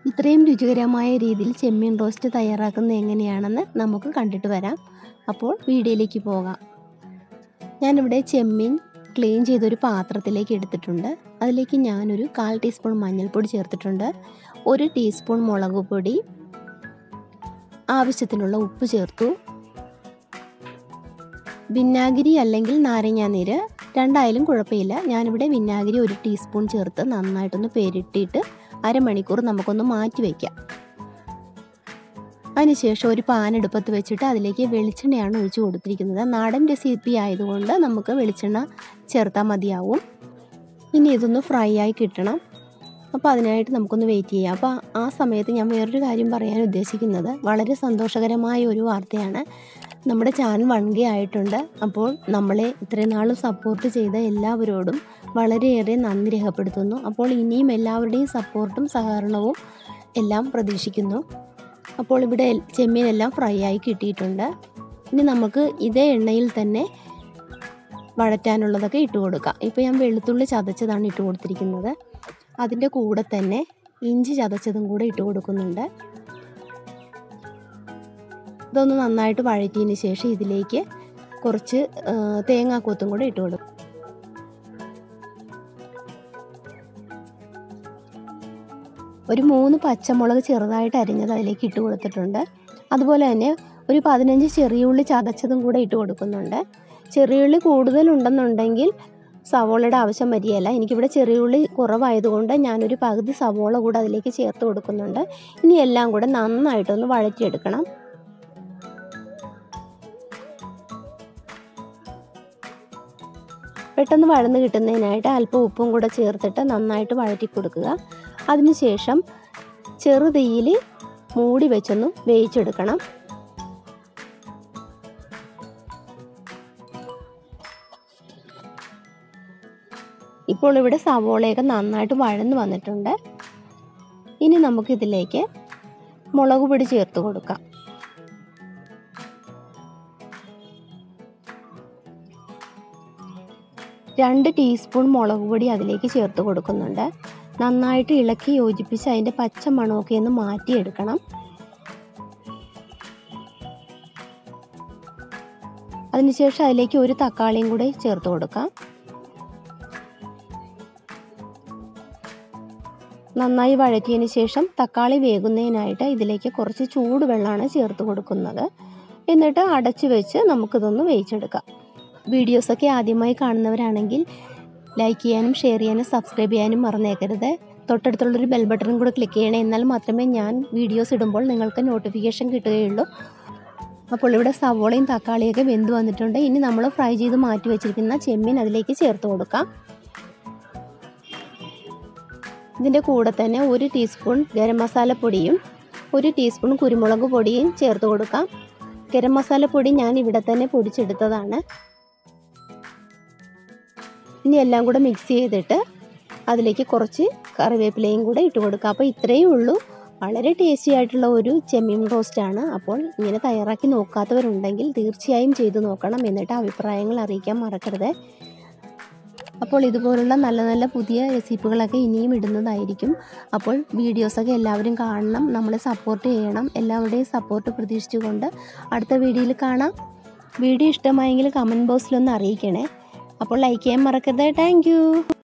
ഇത്രയും രുചികരമായ രീതിയിൽ ചെമ്മീൻ റോസ്റ്റ് തയ്യാറാക്കുന്നത് എങ്ങനെയാണെന്ന് നമുക്ക് കണ്ടിട്ട് വരാം അപ്പോൾ വീഡിയോയിലേക്ക് പോകാം ഞാനിവിടെ ചെമ്മീൻ ക്ലീൻ ചെയ്തൊരു പാത്രത്തിലേക്ക് എടുത്തിട്ടുണ്ട് അതിലേക്ക് ഞാനൊരു കാൽ ടീസ്പൂൺ മഞ്ഞൾപ്പൊടി ചേർത്തിട്ടുണ്ട് ഒരു ടീസ്പൂൺ മുളക് പൊടി ആവശ്യത്തിനുള്ള ഉപ്പ് ചേർത്തു വിനാഗിരി അല്ലെങ്കിൽ നാരങ്ങാനീര് രണ്ടായാലും കുഴപ്പമില്ല ഞാനിവിടെ വിനാഗിരി ഒരു ടീസ്പൂൺ ചേർത്ത് നന്നായിട്ടൊന്ന് പെരിട്ടിയിട്ട് അരമണിക്കൂർ നമുക്കൊന്ന് മാറ്റി വയ്ക്കാം അതിനുശേഷം ഒരു പാൻ എടുപ്പത്ത് വെച്ചിട്ട് അതിലേക്ക് വെളിച്ചെണ്ണയാണ് ഒഴിച്ചു കൊടുത്തിരിക്കുന്നത് നാടൻ റെസിപ്പി ആയതുകൊണ്ട് നമുക്ക് വെളിച്ചെണ്ണ ചേർത്താൽ മതിയാവും ഇനി ഇതൊന്ന് ഫ്രൈ ആയി കിട്ടണം അപ്പോൾ അതിനായിട്ട് നമുക്കൊന്ന് വെയിറ്റ് ചെയ്യാം അപ്പോൾ ആ സമയത്ത് ഞാൻ വേറൊരു കാര്യം പറയാൻ ഉദ്ദേശിക്കുന്നത് വളരെ സന്തോഷകരമായ ഒരു വാർത്തയാണ് നമ്മുടെ ചാനൽ വൺ കെ ആയിട്ടുണ്ട് അപ്പോൾ നമ്മളെ ഇത്രയും നാളും സപ്പോർട്ട് ചെയ്ത എല്ലാവരോടും വളരെയേറെ നന്ദി രേഖപ്പെടുത്തുന്നു അപ്പോൾ ഇനിയും എല്ലാവരുടെയും സപ്പോർട്ടും സഹകരണവും എല്ലാം പ്രതീക്ഷിക്കുന്നു അപ്പോൾ ഇവിടെ ചെമ്മീനെല്ലാം ഫ്രൈ ആയി കിട്ടിയിട്ടുണ്ട് ഇനി നമുക്ക് ഇതേ എണ്ണയിൽ തന്നെ വഴറ്റാനുള്ളതൊക്കെ ഇട്ട് കൊടുക്കാം ഇപ്പോൾ ഞാൻ വെളുത്തുള്ളി ചതച്ചതാണ് ഇട്ട് കൊടുത്തിരിക്കുന്നത് അതിൻ്റെ കൂടെ തന്നെ ഇഞ്ചി ചതച്ചതും കൂടെ ഇട്ട് കൊടുക്കുന്നുണ്ട് ഇതൊന്ന് നന്നായിട്ട് വഴറ്റിയതിന് ശേഷം ഇതിലേക്ക് കുറച്ച് തേങ്ങാക്കൊത്തും കൂടെ ഇട്ട് കൊടുക്കും ഒരു മൂന്ന് പച്ചമുളക് ചെറുതായിട്ട് അരിഞ്ഞത് അതിലേക്ക് ഇട്ട് കൊടുത്തിട്ടുണ്ട് അതുപോലെ തന്നെ ഒരു പതിനഞ്ച് ചെറിയുള്ളി ചതച്ചതും കൂടെ ഇട്ട് കൊടുക്കുന്നുണ്ട് ചെറിയുള്ളി കൂടുതലുണ്ടെന്നുണ്ടെങ്കിൽ സവോളയുടെ ആവശ്യം വരികയല്ല എനിക്കിവിടെ ചെറിയുള്ളി കുറവായതുകൊണ്ട് ഞാനൊരു പകുതി സവോള കൂടെ അതിലേക്ക് ചേർത്ത് കൊടുക്കുന്നുണ്ട് ഇനി എല്ലാം കൂടെ നന്നായിട്ടൊന്ന് വഴറ്റിയെടുക്കണം പെട്ടെന്ന് വഴന്ന് കിട്ടുന്നതിനായിട്ട് അല്പം ഉപ്പും കൂടെ ചേർത്തിട്ട് നന്നായിട്ട് വഴറ്റി കൊടുക്കുക അതിനുശേഷം ചെറുതീയിൽ മൂടി വെച്ചൊന്ന് വേവിച്ചെടുക്കണം ഇപ്പോൾ ഇവിടെ സവോളയൊക്കെ നന്നായിട്ട് വഴന്ന് വന്നിട്ടുണ്ട് ഇനി നമുക്കിതിലേക്ക് മുളക് പൊടി ചേർത്ത് കൊടുക്കാം രണ്ട് ടീസ്പൂൺ മുളക് പൊടി അതിലേക്ക് ചേർത്ത് കൊടുക്കുന്നുണ്ട് നന്നായിട്ട് ഇളക്കി യോജിപ്പിച്ച് അതിൻ്റെ പച്ച മണമൊക്കെ ഒന്ന് മാറ്റിയെടുക്കണം അതിനുശേഷം അതിലേക്ക് ഒരു തക്കാളിയും കൂടെ ചേർത്ത് കൊടുക്കാം നന്നായി വഴറ്റിയതിന് ശേഷം തക്കാളി വേകുന്നതിനായിട്ട് ഇതിലേക്ക് കുറച്ച് ചൂടുവെള്ളമാണ് ചേർത്ത് കൊടുക്കുന്നത് എന്നിട്ട് അടച്ചു വെച്ച് നമുക്കിതൊന്ന് വേവിച്ചെടുക്കാം വീഡിയോസൊക്കെ ആദ്യമായി കാണുന്നവരാണെങ്കിൽ ലൈക്ക് ചെയ്യാനും ഷെയർ ചെയ്യാനും സബ്സ്ക്രൈബ് ചെയ്യാനും മറന്നേക്കരുത് തൊട്ടടുത്തുള്ളൊരു ബെൽ ബട്ടണും കൂടെ ക്ലിക്ക് ചെയ്യണേ എന്നാൽ മാത്രമേ ഞാൻ വീഡിയോസ് ഇടുമ്പോൾ നിങ്ങൾക്ക് നോട്ടിഫിക്കേഷൻ കിട്ടുകയുള്ളൂ അപ്പോൾ ഇവിടെ സവോളയും തക്കാളിയൊക്കെ വെന്ത് വന്നിട്ടുണ്ട് ഇനി നമ്മൾ ഫ്രൈ ചെയ്ത് മാറ്റി വെച്ചിരിക്കുന്ന ചെമ്മീൻ അതിലേക്ക് ചേർത്ത് കൊടുക്കാം ഇതിൻ്റെ കൂടെ തന്നെ ഒരു ടീസ്പൂൺ ഗരം മസാല പൊടിയും ഒരു ടീസ്പൂൺ കുരുമുളക് പൊടിയും ചേർത്ത് കൊടുക്കാം ഗരം മസാല പൊടി ഞാൻ ഇവിടെ തന്നെ പൊടിച്ചെടുത്തതാണ് ഇനി എല്ലാം കൂടെ മിക്സ് ചെയ്തിട്ട് അതിലേക്ക് കുറച്ച് കറിവേപ്പിലയും കൂടെ ഇട്ട് കൊടുക്കുക അപ്പോൾ ഇത്രയേ ഉള്ളൂ വളരെ ടേസ്റ്റി ആയിട്ടുള്ള ഒരു ചെമ്മീൻ റോസ്റ്റാണ് അപ്പോൾ ഇങ്ങനെ തയ്യാറാക്കി നോക്കാത്തവരുണ്ടെങ്കിൽ തീർച്ചയായും ചെയ്തു നോക്കണം എന്നിട്ട് അഭിപ്രായങ്ങൾ അറിയിക്കാൻ മറക്കരുത് അപ്പോൾ ഇതുപോലുള്ള നല്ല നല്ല പുതിയ റെസിപ്പികളൊക്കെ ഇനിയും ഇടുന്നതായിരിക്കും അപ്പോൾ വീഡിയോസൊക്കെ എല്ലാവരും കാണണം നമ്മളെ സപ്പോർട്ട് ചെയ്യണം എല്ലാവരുടെയും സപ്പോർട്ട് പ്രതീക്ഷിച്ചുകൊണ്ട് അടുത്ത വീഡിയോയിൽ കാണാം വീഡിയോ ഇഷ്ടമായെങ്കിൽ കമൻറ്റ് ബോക്സിലൊന്ന് അറിയിക്കണേ അപ്പോൾ ലൈക്ക് ചെയ്യാൻ മറക്കരുത് താങ്ക്